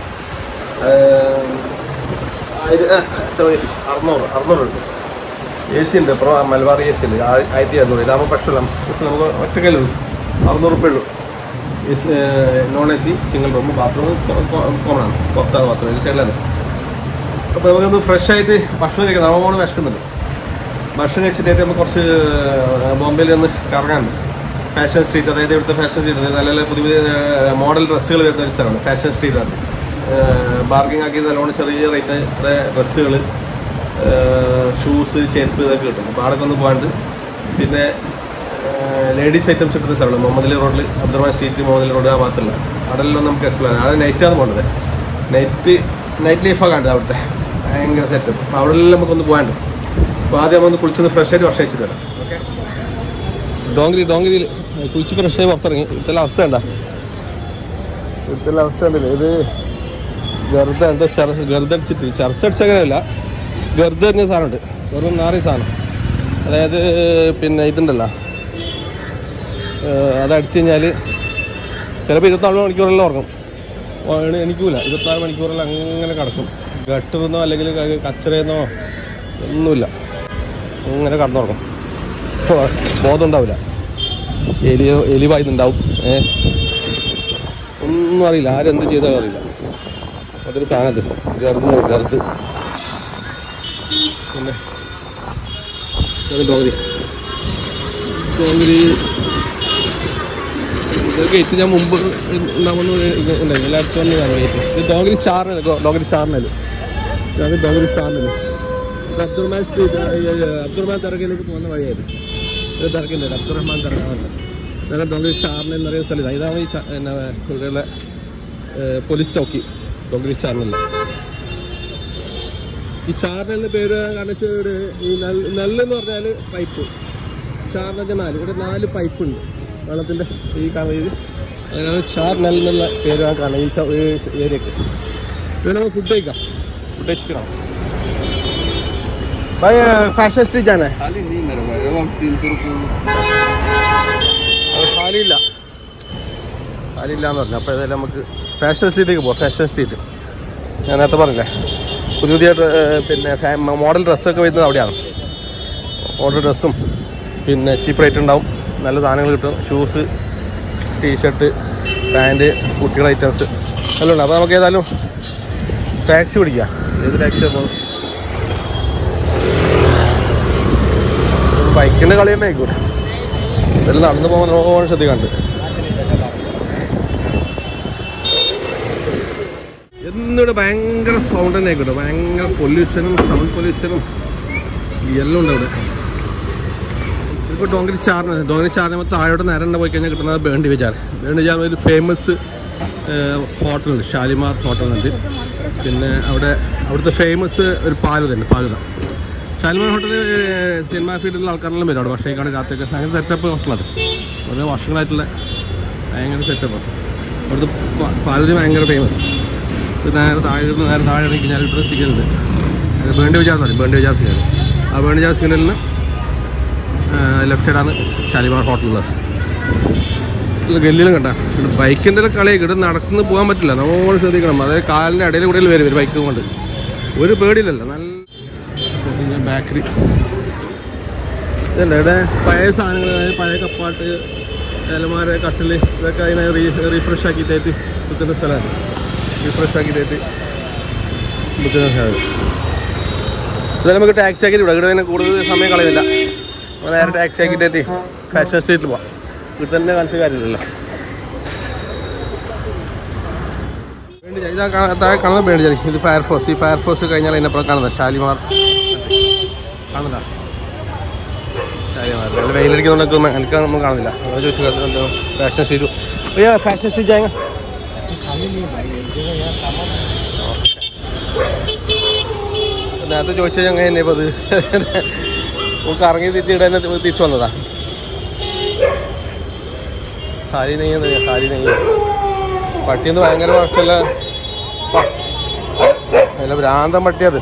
എത്ര മണി? അറുന്നൂറ് അറുന്നൂറ് ഉണ്ട് എ സി ഉണ്ട് ഇപ്പോൾ മലബാർ എ സി ഉണ്ട് ആ- ആയിരത്തി അറുന്നൂറ് ഇതാകുമ്പോൾ പ്രശ്നമില്ല പക്ഷെ നമുക്ക് ഒറ്റക്കല്ലേ ഉള്ളൂ അറുന്നൂറ് റുപ്യ ഉള്ളൂ non A C single room bathroom common ആണ് പുറത്താണ് ബാത്റൂം സൈഡിലാണ് അപ്പോൾ നമുക്കൊന്ന് ഫ്രഷ് ആയിട്ട് ഭക്ഷണം കഴിക്കാം നമ്മളോട് വിശക്കുന്നുണ്ട് ഭക്ഷണം കഴിച്ചിട്ട് നമുക്ക് കുറച്ച് ബോംബെയിൽ ഒന്ന് കറങ്ങാനുണ്ട് ഫാഷൻ സ്ട്രീറ്റ് അതായത് ഇവിടുത്തെ ഫാഷൻ സ്ട്രീറ്റ് നല്ല നല്ല പുതിയ പുതിയ മോഡൽ ഡ്രസ്സുകൾ വരുന്ന ഒരു സ്ഥലമാണ് ഫാഷൻ സ്ട്രീറ്റ് ആണ് ബാർഗിങ് ആക്കി നല്ലോണം ചെറിയ റേറ്റ് ഡ്രസ്സുകൾ ഷൂസ് ചെരുപ്പ് ഇതൊക്കെ കിട്ടും അപ്പോൾ അവിടെ ഒന്ന് പോകാണ്ട് പിന്നെ ലേഡീസ് ഐറ്റംസ് കിട്ടുന്ന സ്ഥലമാണ് മുഹമ്മദ് റോഡിൽ അബ്ദുറഹ്മാൻ സ്ട്രീറ്റ് മുഹമ്മദ് റോഡ് ആ ഭാഗത്തുള്ള അവിടെല്ലാം നമുക്ക് എക്സ്പ്ലോർ ചെയ്യാം അവിടെ നൈറ്റാണ് പോകേണ്ടത് നൈറ്റ് നൈറ്റ് ലൈഫാണ് കണ്ടത് അവിടുത്തെ ഭയങ്കര സെറ്റപ്പ് അപ്പോൾ അവിടെ നമുക്കൊന്ന് പോകാണ്ട് അപ്പോൾ ആദ്യം നമ്മൾ കുളിച്ചൊന്ന് ഫ്രഷ് ആയിട്ട് വർഷം അയച്ചിട്ട് വരാം ഓക്കെ ഡോങ്കരി ഡോങ്കരിയിൽ കുളിച്ച് ഫ്രഷ് ആയി പുറത്തിറങ്ങി ഇത്തരം അവസ്ഥ ഉണ്ടോ ഇത്തരം അവസ്ഥ ഉണ്ടല്ലേ ഇത് ഗർദ എന്തോ ചർ ഗർദ അടിച്ചിട്ട് ചർച്ച അടിച്ച അങ്ങനെയല്ല ഗർദ പറഞ്ഞ സാധനമുണ്ട് വെറും നാറിയ സാധനം അതായത് പിന്നെ ഇതുണ്ടല്ലോ ഏഹ് അത് അടിച്ചു കഴിഞ്ഞാൽ ചിലപ്പോൾ ഇരുപത്തിനാല് മണിക്കൂറെല്ലാം ഉറങ്ങും ഓ- എനിക്കൂല ഇരുപത്തിനാല് മണിക്കൂറെല്ലാം അങ്ങനെ കിടക്കും ഗട്ടറിന്നോ അല്ലെങ്കിൽ ക- കച്ചറയെന്നോ ഒന്നുമില്ല അങ്ങനെ കടന്നുറങ്ങും ഓ- ബോധം ഉണ്ടാവില്ല എലി എലി വായുന്നുണ്ടാവും ഏ ഒന്നും അറിയില്ല ആരെന്ത് ചെയ്താലും അറിയില്ല അതൊരു സാധനത്ത് ഗർദ് ഗർദ് പിന്നെ അത് ഡോഗരി ഡോഗരി ഗേറ്റ് ഞാൻ മുമ്പ് ഉണ്ടാവുന്ന ഉണ്ടായിരുന്നു എല്ലായിടത്തും വന്ന് കാണും ഗേറ്റ് ഇത് ഡോഗരി ചാറിനല്ല ഡോഗരി ചാറിനല്ല അത് ഡോഗരി ചാറിനല്ല ഇത് അബ്ദുറഹ്മാൻ സ്ട്രീറ്റ് അബ്ദുറഹ്മാൻ തറക്കയിലേക്ക് പോകുന്ന വഴിയായിരുന്നു ഇത് തിരക്കുണ്ട് അബ്ദുറഹ്മാൻ തറക്കാറുണ്ട് അതായത് ഡോഗരി ചാറിന് എന്ന് പറയുന്ന സ്ഥലം ഇതാണ് ഈ ചാ- എന്നാ ഇവിടെയുള്ള ഏഹ്, പോലീസ് ചൗക്കി ഡോഗരി ചാറിനല്ല ഈ ചാറിന് എന്ന പേര് കാരണം വെച്ചാൽ ഇവിടെ ഈ നെല്ല് നെല്ല് എന്ന് പറഞ്ഞാൽ പൈപ്പ് ചാറിന് വെച്ചാൽ നാല് ഇവിടെ നാല് പൈപ്പ് ഉണ്ട് വെള്ളത്തിൻ്റെ ഈ കാണുന്നത് അതിനാണ് ചാർ നെൽ എന്നുള്ള പേര് ഞാൻ കാണാം ഈ ച- ഈ ഏരിയക്ക് ഇത് നമുക്ക് ഫുഡ് കഴിക്കാം ഫുഡ് കഴിക്കണം भाई फैशन स्ट्रीट जाना है खाली नहीं मेरे भाई अब तीन सौ रुपये അത് ഖാലിയില്ല ഖാലിയില്ല എന്ന് പറഞ്ഞു അപ്പോൾ ഏതായാലും നമുക്ക് ഫാഷൻ സ്ട്രീറ്റിലേക്ക് പോവാം ഫാഷൻ സ്ട്രീറ്റ് ഞാൻ നേരത്തെ പറഞ്ഞില്ലേ പുതിയ പുതിയ ഡ്ര- ഏർ പിന്നെ ഫാ- മോഡൽ ഡ്രസ്സൊക്കെ വരുന്നത് അവിടെയാണ് മോഡൽ ഡ്രസ്സും പിന്നെ ചീപ്പ് റേറ്റ് ഉണ്ടാവും നല്ല സാധനങ്ങൾ കിട്ടും ഷൂസ് ടീഷർട്ട് പാൻറ്റ് കുട്ടികളുടെ ഐറ്റംസ് എല്ലാം ഉണ്ട് അപ്പോൾ നമുക്ക് ഏതായാലും ടാക്സി പിടിക്കാം ഏത് ടാക്സി പോകും ബൈക്കിൻ്റെ കളി തന്നെ ആയിക്കോട്ടെ ഇതിൽ നടന്നു പോകുമ്പോൾ നല്ലോണം ശ്രദ്ധിക്കാണ്ട് എന്നിവിടെ ഭയങ്കര സൗണ്ട് തന്നെ ആയിക്കോട്ടെ ഭയങ്കര പൊല്യൂഷനും സൗണ്ട് പൊല്യൂഷനും എല്ലാം ഉണ്ട് അവിടെ ഇപ്പോൾ ഡോങ്കരി ചാറിന് ഡോങ്കരി ചാറിന് താഴോട്ട് നേരെ തന്നെ പോയി കഴിഞ്ഞാൽ കിട്ടുന്നത് ബേണ്ടി വിചാർ ബേണ്ടി വിചാർ ഒരു ഫേമസ് ഹോട്ടലുണ്ട് ഷാലിമാർ ഹോട്ടലുണ്ട് പിന്നെ അവിടെ അവിടുത്തെ ഫേമസ് ഒരു പാലുത ഉണ്ട് പാലുത ഷാലിമാർ ഹോട്ടൽ സിനിമ ഫീൽഡിലുള്ള ആൾക്കാരെല്ലാം വരും അവിടെ ഭക്ഷണം കഴിക്കാൻ രാത്രിയൊക്കെ ഭയങ്കര സെറ്റപ്പ് ഹോട്ടലത് വളരെ വർഷങ്ങളായിട്ടുള്ള ഭയങ്കര സെറ്റപ്പ് അവിടുത്തെ പ- പാലുതി ഭയങ്കര ഫേമസ് ഇത് നേരെ താഴെ നേരെ താഴെ ഇറങ്ങി കഴിഞ്ഞാൽ ഇവിടെ സിഗ്നൽ ഉണ്ട് അത് ബേണ്ടി വിചാർ എന്ന് പറയും ബേണ്ടി വിചാർ സിഗ്നൽ ആ ബേണ്ടി വിചാർ സിഗ്നലിൽ നിന്ന് ലെഫ്റ്റ് സൈഡാണ് ഷാലിമാർ ഹോട്ടലുള്ളത് ഗല്ലിലും കണ്ട ഇവിടെ ബൈക്കിൻ്റെ കളിയൊക്കെ ഇവിടെ നടന്ന് പോകാൻ പറ്റില്ല നമ്മൾ ശ്രദ്ധിക്കണം അതായത് കാലിൻ്റെ ഇടയിൽ കൂടെ വരും ഒരു ബൈക്ക് കൊണ്ട് ഒരു പേടിയില്ലല്ലോ നല്ല ബേക്കറി ഇതുണ്ട് ഇവിടെ പഴയ സാധനങ്ങൾ അതായത് പഴയ കപ്പാട്ട് ഏലമാര കട്ടിൽ ഇതൊക്കെ അതിനെ റീ റീഫ്രഷ് ആക്കിയിട്ടായിട്ട് വിൽക്കുന്ന സ്ഥലമാണ് റീഫ്രഷ് ആക്കിയിട്ടായിട്ട് വിൽക്കുന്ന സ്ഥലമാണ് ഇത് നമുക്ക് ടാക്സി ആക്കിയിട്ട് ഇവിടെ ഇവിടെ തന്നെ കൂടുതൽ സമയം കളയുന്നില്ല അപ്പോൾ നേരെ ടാക്സി ആക്കിയിട്ടായിട്ട് ഫാഷൻ സ്ട്രീറ്റിൽ പോവാം ഇവിടെ തന്നെ കാണിച്ച കാര്യമില്ലല്ലോ വേണ്ടി ഇതാ കാണാ- താഴെ കാണുന്നത് വേണ്ടി ഇത് ഫയർഫോഴ്സ് ഈ ഫയർഫോഴ്സ് കഴിഞ്ഞാൽ അതിനപ്പുറം കാണുന്നത് ഷാലിമാർ കാണുന്നുണ്ടോ ഷാലിമാർ നല്ല വെയിലടിക്കുന്നുണ്ടൊക്കെ ഒന്നും എനിക്ക് ഒന്നും കാണുന്നില്ല അതാ ചോദിച്ചു ഫാഷൻ സ്ട്രീറ്റ് അയ്യോ ഫാഷൻ സ്ട്രീറ്റ് ആയ നേരത്തെ ചോദിച്ചാൽ ഞങ്ങൾ തന്നെ ഇപ്പോൾ അത് നമുക്ക് ഇറങ്ങി തിരിച്ചിട്ട് തന്നെ തിരിച്ചു വന്നതാ സാരി നെയ്യുന്നത് സാരി നെയ്യ പട്ടിന്ന് ഭയങ്കര വർഷമല്ല അല്ല ഭ്രാന്തം പട്ടിയത്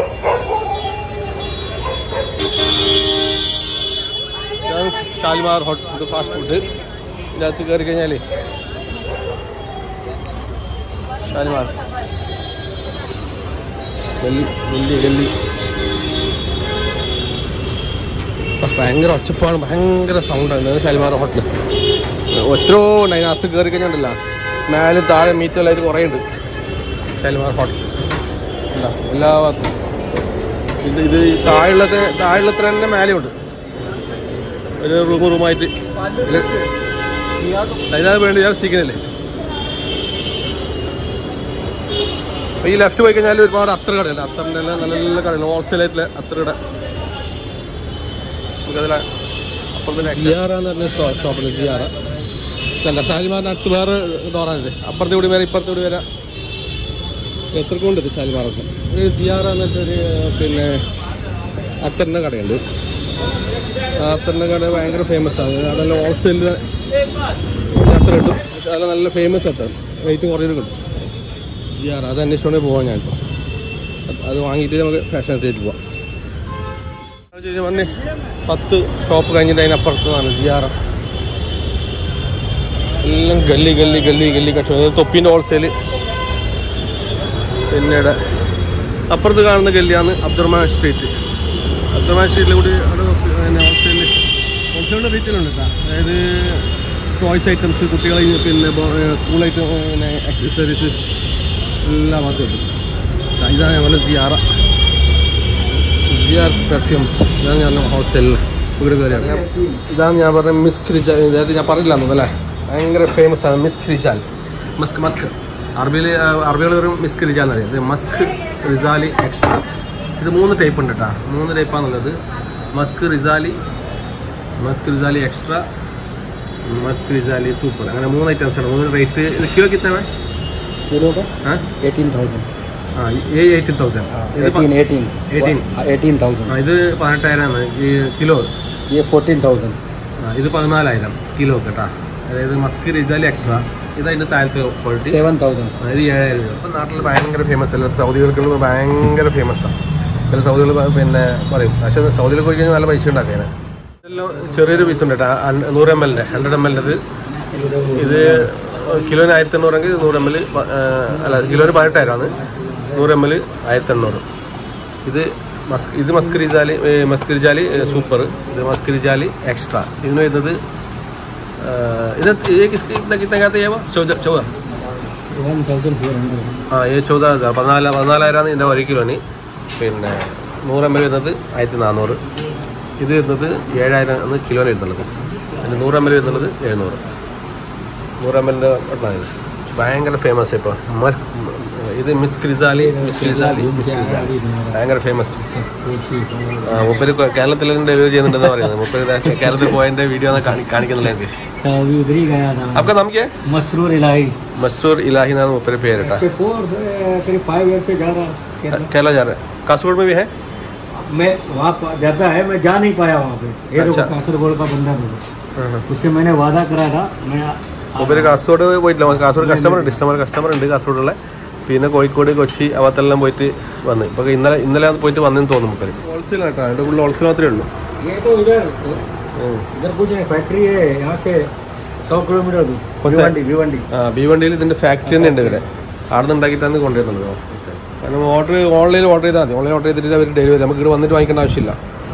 ഇതാണ് ഷാലിമാർ ഹോട്ടൽ ഇത് ഫാസ്റ്റ് ഫുഡ് ഇതിനകത്ത് കയറി കഴിഞ്ഞാൽ ഷാലിമാർ ഗല്ലി ഗല്ലി ഗല്ലി ആ, ഭയങ്കര ഒച്ചപ്പാണ് ഭയങ്കര സൗണ്ടാണ് ഷാലിമാർ ഹോട്ടൽ ഒറ്റോ ഉണ്ട് അതിനകത്ത് കയറി കഴിഞ്ഞിട്ടില്ല മേലെ താഴെ മീറ്റുകളായിട്ട് കുറേ ഉണ്ട് ഷാലിമാർ ഹോട്ടൽ ഇല്ല എല്ലാ ഭാഗത്തും ഇത് ഇത് ഈ താഴെയുള്ളത് താഴെയുള്ളത്ര തന്നെ മേലെ ഉണ്ട് ഒരു റൂം റൂമായിട്ട് ഇതാ വേണ്ടി ഞാൻ സിഗ്നല്ലേ അപ്പോൾ ഈ ലെഫ്റ്റ് പോയി കഴിഞ്ഞാൽ ഒരുപാട് അത്ര കടയുണ്ട് അത്തറിൻ്റെ എല്ലാം നല്ല നല്ല കടയുണ്ട് ഹോൾസെയിലായിട്ടുള്ള അത്ര കട നമുക്കതിൽ അപ്പുറത്തെ ജിയാറാന്ന് പറഞ്ഞ ഷോപ്പിൽ ജിയാറ അല്ല ഷാലിമാറിൻ്റെ അടുത്ത് വേറെ ഡോറാണിത് അപ്പുറത്തെ കൂടി വരെ ഇപ്പുറത്തെ കൂടി വരാം എത്രക്കുണ്ട് ഇത് ഷാലിമാറൊക്കെ ഒരു ജിയാറ എന്നിട്ടൊരു പിന്നെ അത്തറിൻ്റെ കടയുണ്ട് ആ അത്തറിൻ്റെ കട ഭയങ്കര ഫേമസ് ആണ് അതെല്ലാം ഹോൾസെയിലിൽ അത്ര കിട്ടും പക്ഷെ അതെല്ലാം നല്ല ഫേമസ് അത്തർ റേറ്റ് കുറഞ്ഞത് കിട്ടും ജിയാറ അത് അന്വേഷിച്ചുകൊണ്ടേ പോവാം ഞാനിപ്പോൾ അത് വാങ്ങിയിട്ട് നമുക്ക് ഫാഷൻ സ്റ്റേറ്റ് പോവാം വന്ന് പത്ത് ഷോപ്പ് കഴിഞ്ഞിട്ട് അതിനപ്പുറത്താണ് ജിയാറ എല്ലാം ഗല്ലി ഗല്ലി ഗല്ലി ഗല്ലി കച്ചവടം ഇത് തൊപ്പീൻ്റെ ഹോൾസെയിൽ പിന്നീട് അപ്പുറത്ത് കാണുന്ന ഗല്ലിയാണ് അബ്ദുറഹ്മാൻ സ്ട്രീറ്റ് അബ്ദുറഹ്മാൻ സ്ട്രീറ്റിൽ കൂടി അവിടെ പിന്നെ ഹോൾസെയിൽ ഹോൾസെയിലിൻ്റെ റീറ്റിലുണ്ട് കേട്ടോ അതായത് ടോയ്സ് ഐറ്റംസ് കുട്ടികളെ പിന്നെ സ്കൂൾ ഐറ്റം പിന്നെ അക്സസറീസ് എല്ലാ ഭാഗത്തും കിട്ടും ഇതാണ് ഞങ്ങളുടെ ജിയാറ ജിയാർ പെർഫ്യൂംസ് ഇതാണ് ഞാൻ ഹോൾസെയിൽ ഇവിടെ കയറിയാണ് ഇതാണ് ഞാൻ പറഞ്ഞ മിസ്ക് റിജാൽ അതായത് ഞാൻ പറഞ്ഞില്ല അല്ലേ ഭയങ്കര ഫേമസ് ആണ് മിസ്ക് റിജാൽ മസ്ക് മസ്ക് അറബിയിൽ അറബികൾ വരും മിസ്ക് റിജാൽ എന്നറിയാം ഇത് മസ്ക് റിസാലി എക്സ്ട്രാ ഇത് മൂന്ന് ടൈപ്പ് ഉണ്ട് കേട്ടോ മൂന്ന് ടൈപ്പാണുള്ളത് മസ്ക് റിസാലി മസ്ക് റിസാലി എക്സ്ട്രാ മസ്ക് റിസാലി സൂപ്പർ അങ്ങനെ മൂന്ന് ഐറ്റംസ് ആണ് മൂന്ന് റേറ്റ് ഇത് കിലോ കിട്ടാണ് किलो का ആ एटीन थाउजेंड ആ ये एटीन थाउजेंड ഇത് പ- एटीन एटीन 18. एटीन थाउजेंड ആ, ഇത് പതിനെട്ടായിരമാണ് ഈ കിലോ ये फोर्टीन थाउजेंड ആ, ഇത് പതിനാലായിരം കിലോ കേട്ടാ അതായത് മസ്ക് റിജാലി എക്സ്ട്രാ ഇത് അതിൻ്റെ താഴത്തെ ക്വാളിറ്റി सेवन थाउजेंड അതായത് ഏഴായിരം രൂപ ഇപ്പം നാട്ടിൽ ഭയങ്കര ഫേമസ് അല്ല സൗദികൾക്ക് ഭയങ്കര ഫേമസാണ് ചില സൗദികൾ പിന്നെ പറയും പക്ഷേ സൗദിയിൽ പോയി കഴിഞ്ഞാൽ നല്ല പൈസ ഉണ്ടാക്കാൻ ഇതെല്ലാം ചെറിയൊരു പീസ് ഉണ്ട് കേട്ടോ അൺ- നൂറ് എം എല്ലിൻ്റെ ഹൺഡ്രഡ് എം എല്ലിൻ്റെ ഇത് കിലോന് ആയിരത്തി എണ്ണൂറെങ്കിൽ നൂറ് എം എൽ അല്ല കിലോന് പതിനെട്ടായിരമാണ് നൂറ് എം എൽ ആയിരത്തി എണ്ണൂറ് ഇത് മസ്ക് ഇത് മസ്കരിജാലി മസ്കരിജാലി സൂപ്പർ ഇത് മസ്കരിജാലി എക്സ്ട്രാ ഇതിന് വരുന്നത് ഇത് कितना कितना कहते हैं वो चौदह चौदह वन थाउजेंड फोर हंड्रेड ആ ഈ ചൗദ പതിനാല് പതിനാലായിരമാണ് ഇതിൻ്റെ ഒരു കിലോന് പിന്നെ നൂറ് എം എൽ വരുന്നത് ആയിരത്തി നാനൂറ് ഇത് വരുന്നത് ഏഴായിരം ആണ് കിലോന് വരുന്നുള്ളത് പിന്നെ നൂറ് എം എൽ വരുന്നുള്ളത് എഴുന്നൂറ് നൂറ് എം എല്ലിൻ്റെ ഇത് ഭയങ്കര ഫേമസ് ഇപ്പോൾ ഇത് മിസ് ക്രിസാലി മിസ് ക്രിസാലി മിസ് ക്രിസാലി ഭയങ്കര ഫേമസ് മുപ്പര് കേരളത്തിൽ ഡെലിവറി ചെയ്യുന്നുണ്ടെന്ന് പറയുന്നത് മുപ്പര് ഇതാ കേരളത്തിൽ പോയതിൻ്റെ വീഡിയോ ഒന്ന് കാണി കാണിക്കുന്നില്ല എനിക്ക് अभी उधर ही गया था आपका नाम क्या है मसरूर इलाही मसरूर इलाही नाम मुपरे पेड़ है फोर से करीब फाइव ईयर से जा रहा केरला। केरला जा रहे हैं कासरगोड में भी है मैं वहाँ प- जाता है मैं जा नहीं पाया वहाँ पे ये देखो अच्छा। कासरगोड का बंदा मेरे उससे मैंने वादा करा था मैं आ- മൂപ്പര് കാസർഗോഡ് പോയിട്ടില്ല കാസർഗോഡ് കസ്റ്റമർ ഉണ്ട് ഇഷ്ടംപോലെ കസ്റ്റമർ ഉണ്ട് കാസർഗോഡുള്ള പിന്നെ കോഴിക്കോട് കൊച്ചി ആ ഭാഗത്തെല്ലാം പോയിട്ട് വന്ന് ഇപ്പൊ ഇന്നലെ ഇന്നലെ പോയിട്ട് വന്നെന്ന് തോന്നുന്നു മൂപ്പര് ഹോൾസെയിൽ ആട്ടോ അതിന്റെ ഉള്ളിൽ ഹോൾസെയിൽ മാത്രമേ ഉള്ളൂ ये तो इधर इधर कुछ नहीं फैक्ट्री है यहाँ से सौ किलोमीटर दूर कौन सा? भिवंडी भिवंडी ആ ഭീവണ്ടിയിൽ ഇതിന്റെ ഫാക്ടറി തന്നെ ഉണ്ട് ഇവിടെ അവിടെ നിന്ന് ഉണ്ടാക്കിയിട്ടാണ് കൊണ്ടുവരുന്നത് കാരണം ഓർഡർ ഓൺലൈനിൽ ഓർഡർ ചെയ്താൽ മതി ഓൺലൈൻ ഓർഡർ ചെയ്തിട്ട് അവർ ഡെലിവറി നമുക്ക് ഇവിടെ വന്നിട്ട് വാങ്ങിക്കേണ്ട ആവശ്യമില്ല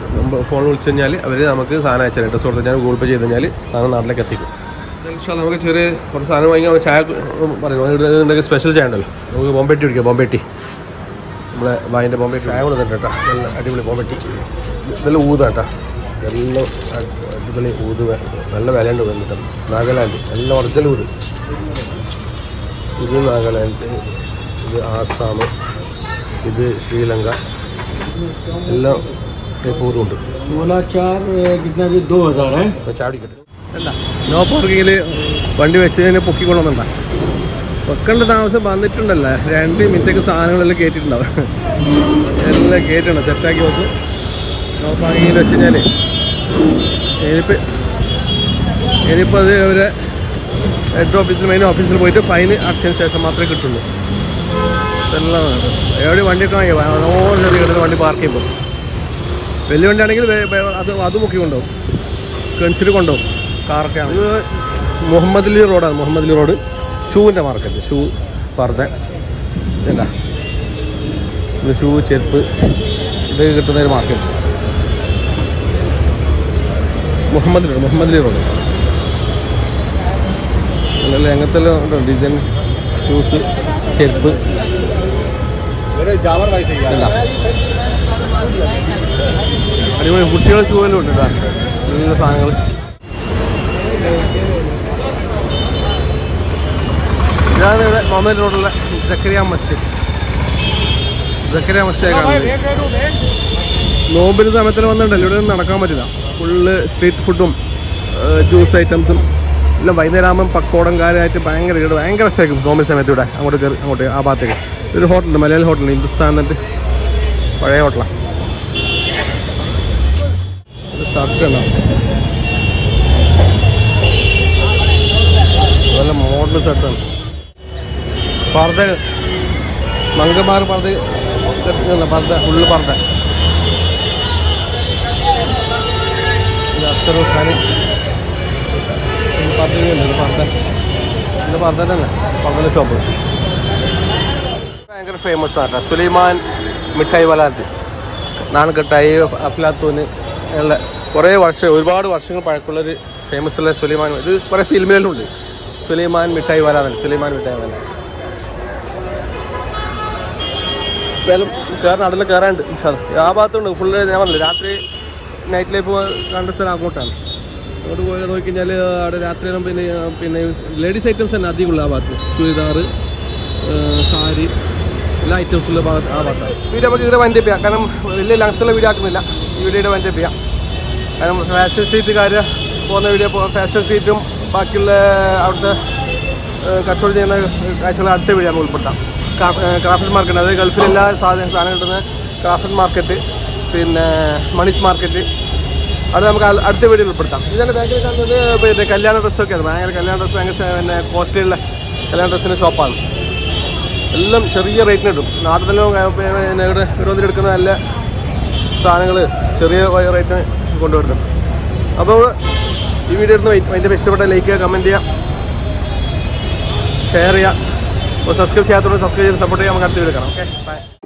നമ്പർ ഫോൺ വിളിച്ചു കഴിഞ്ഞാൽ അവർ നമുക്ക് സാധനം അയച്ചു അഡ്രസ് കൊടുത്തു കഴിഞ്ഞാൽ ഗൂഗിൾ പേ ചെയ്ത് കഴിഞ്ഞാൽ സാധനം നാട്ടിലേക്ക് എത്തിക്കും ഇൻഷാ അല്ലാ നമുക്ക് ചെറിയ കുറച്ച് സാധനം വാങ്ങി നമ്മൾ ചായ പറയുന്നത് സ്പെഷ്യൽ ചായ ഉണ്ടല്ലോ നമുക്ക് ബോംബെ ടീ കുടിക്കാം ബോംബെ ടീ നമ്മളെ വായിൻ്റെ ബോംബെ ചായ കൊടുത്തിട്ട് കേട്ടോ നല്ല അടിപൊളി ബോംബെ ടീ ഇതെല്ലാം ഊത കേട്ടോ ഇതെല്ലാം അടി- അടിപൊളി ഊത് വേ- നല്ല വിലയുണ്ട് വന്നിട്ട് നാഗാലാൻഡ് എല്ലാം ഒറിജിനൽ ഊത് ഇത് നാഗാലാൻഡ് ഇത് ആസാം ഇത് ശ്രീലങ്ക എല്ലാം ടൈപ്പ് ഊതുണ്ട് सोलह चार कितना भी दो हज़ार है ചാടിക്കട്ടെ അല്ല നോ പാർക്കിങ്ങിൽ വണ്ടി വെച്ച് കഴിഞ്ഞാൽ പൊക്കിക്കൊള്ളുന്നുണ്ട വെക്കേണ്ട താമസം വന്നിട്ടുണ്ടല്ലോ രണ്ട് മിനിറ്റൊക്കെ സാധനങ്ങളെല്ലാം കയറ്റിട്ടുണ്ടാവും എല്ലാം കയറ്റണം സെറ്റാക്കി വെക്കും നോ പാർക്കിങ്ങിൽ വെച്ച് കഴിഞ്ഞാൽ ഇനിയിപ്പോൾ ഇനിയിപ്പോൾ അത് ഒരു ഹെഡ് ഓഫീസിൽ മെയിൻ ഓഫീസിൽ പോയിട്ട് ഫൈൻ അടച്ചതിന് ശേഷം മാത്രമേ കിട്ടുള്ളൂ ഇതെല്ലാം എവിടെ വണ്ടിയൊക്കെ വാങ്ങി ഓരോ കിടന്ന് വണ്ടി പാർക്ക് ചെയ്യുമ്പോൾ വലിയ വണ്ടിയാണെങ്കിൽ വേ- വേ- അത് അത് മുക്കി കൊണ്ടുപോകും കൺസിൽ കൊണ്ടുപോകും കാറൊക്കെ ആണ് ഇത് മുഹമ്മദ് അലി റോഡാണ് മുഹമ്മദ് അലി റോഡ് ഷൂവിൻ്റെ മാർക്കറ്റ് ഷൂ പർദ്ദ ഇതല്ല ഇത് ഷൂ ചെരുപ്പ് ഇത് കിട്ടുന്ന ഒരു market Muhammad Ali road Muhammad Ali road അല്ലല്ലേ അങ്ങനത്തെ എല്ലാം ഉണ്ടോ ഡിസൈൻ ഷൂസ് ചെരുപ്പ് അല്ല അടിപൊളി കുട്ടികളെ ഷൂവെല്ലാം ഉണ്ട് കേട്ടോ നല്ല സാധനങ്ങൾ ഇതാണ് ഇവിടെ മുഹമ്മദ് റോഡുള്ള ജക്കരിയ മസ്ജിദ് ജക്കരിയ മസ്ജിദ് നോമ്പിന് സമയത്തിൽ വന്നിട്ടുണ്ടല്ലോ ഇവിടെ ഒന്നും നടക്കാൻ പറ്റില്ല ഫുള്ള് സ്ട്രീറ്റ് ഫുഡും ജ്യൂസ് ഐറ്റംസും എല്ലാം വൈകുന്നേരം ആകുമ്പം പക്കോടം കാലായിട്ട് ഭയങ്കര ഇവിടെ ഭയങ്കര രസമായിരിക്കും നോമ്പിന് സമയത്ത് ഇവിടെ അങ്ങോട്ട് കയറി അങ്ങോട്ട് ആ ഭാഗത്തേക്ക് ഒരു ഹോട്ടലുണ്ട് മലയാളി ഹോട്ടൽ ഹിന്ദുസ്ഥാൻ എന്നിട്ട് പഴയ ഹോട്ടലാണ് ഷർട്ട് ഉണ്ടാവും നല്ല മോഡൽ ഷർട്ടാണ് പർദ്ദ മംഗമാർ പർദ്ദ കെട്ടുന്ന പർദ്ദ ഫുള്ള് പർദ്ദ ഇത് അത്തരം ഖാനി പർദ്ദയുണ്ട് ഇത് പർദ്ദ ഇത് പർദ്ദ തന്നെ പർദ്ദ ഷോപ്പ് ഭയങ്കര ഫേമസ് ആണ് സുലൈമാൻ മിഠായി വലാത്ത് നാണക്കെട്ടായി അഫ്ലാത്തൂന് ഉള്ള കുറേ വർഷം ഒരുപാട് വർഷങ്ങൾ പഴക്കമുള്ളൊരു ഫേമസ് ഉള്ള സുലൈമാൻ ഇത് കുറേ ഫിലിമുകളിലുണ്ട് സുലൈമാൻ മിഠായി വലാതെ സുലൈമാൻ മിഠായി വല എന്തായാലും കയറാൻ അടുത്ത് കയറാണ്ട് ആ ഭാഗത്തുണ്ട് ഫുള്ള് ഞാൻ പറഞ്ഞില്ല രാത്രി നൈറ്റ് ലൈഫ് കണ്ട സ്ഥലം അങ്ങോട്ടാണ് അങ്ങോട്ട് പോയി നോക്കിക്കഴിഞ്ഞാൽ അവിടെ രാത്രിയെല്ലാം പിന്നെ പിന്നെ ലേഡീസ് ഐറ്റംസ് തന്നെ അധികം ഉള്ള ആ ഭാഗത്ത് ചുരിദാർ സാരി എല്ലാ ഐറ്റംസും ഉള്ള ഭാഗത്ത് ആ ഭാഗത്താണ് വീഡിയോ നമുക്ക് ഇവിടെ വണ്ടി ചെയ്യാം കാരണം വലിയ ലെങ്ത്തുള്ള വീഡിയോ ആക്കുന്നില്ല ഈ വീഡിയോയുടെ വണ്ടി ചെയ്യാം കാരണം ഫാഷൻ സ്ട്രീറ്റുകാർ പോകുന്ന വീഡിയോ ഫാഷൻ സ്ട്രീറ്റും ബാക്കിയുള്ള അവിടുത്തെ ഏഹ്, കച്ചവടം ചെയ്യുന്ന കാഴ്ചകൾ അടുത്ത വീഡിയോ നമുക്ക് ഉൾപ്പെടുത്താം ക്രാഫ്റ്റ് മാർക്കറ്റ് അതായത് ഗൾഫിൽ എല്ലാ സാധനം സാധനം കിട്ടുന്ന ക്രാഫ്റ്റ് മാർക്കറ്റ് പിന്നെ മണീസ് മാർക്കറ്റ് അത് നമുക്ക് അ- അടുത്ത വീഡിയോയിൽ ഉൾപ്പെടുത്താം ഇതിൻ്റെ ബാക്കിൽ കാണുന്നത് പിന്നെ കല്യാണ ഡ്രസ്സൊക്കെയാണ് ഭയങ്കര കല്യാണ ഡ്രസ്സ് ഭയങ്കര പിന്നെ കോസ്റ്റ്ലിയുള്ള കല്യാണ ഡ്രസ്സിൻ്റെ ഷോപ്പാണ് എല്ലാം ചെറിയ റേറ്റിന് കിട്ടും നാട്ടിലെല്ലാം ക- പിന്നെ ഇവിടെ ഇവിടെ എടുക്കുന്ന നല്ല സാധനങ്ങൾ ചെറിയ റേറ്റിന് കൊണ്ടുവരുന്നത് അപ്പോൾ ഈ വീഡിയോ ഇരുന്ന് അതിൻ്റെ ഇഷ്ടപ്പെട്ട ലൈക്ക് ചെയ്യുക കമൻറ്റ് ചെയ്യുക ഷെയർ ചെയ്യുക അപ്പോൾ സബ്സ്ക്രൈബ് ചെയ്യാത്തവർ സബ്സ്ക്രൈബ് ചെയ്ത് സപ്പോർട്ട് ചെയ്യാൻ നമുക്ക് അടുത്ത വീഡിയോ കാണാം ഓക്കെ ബൈ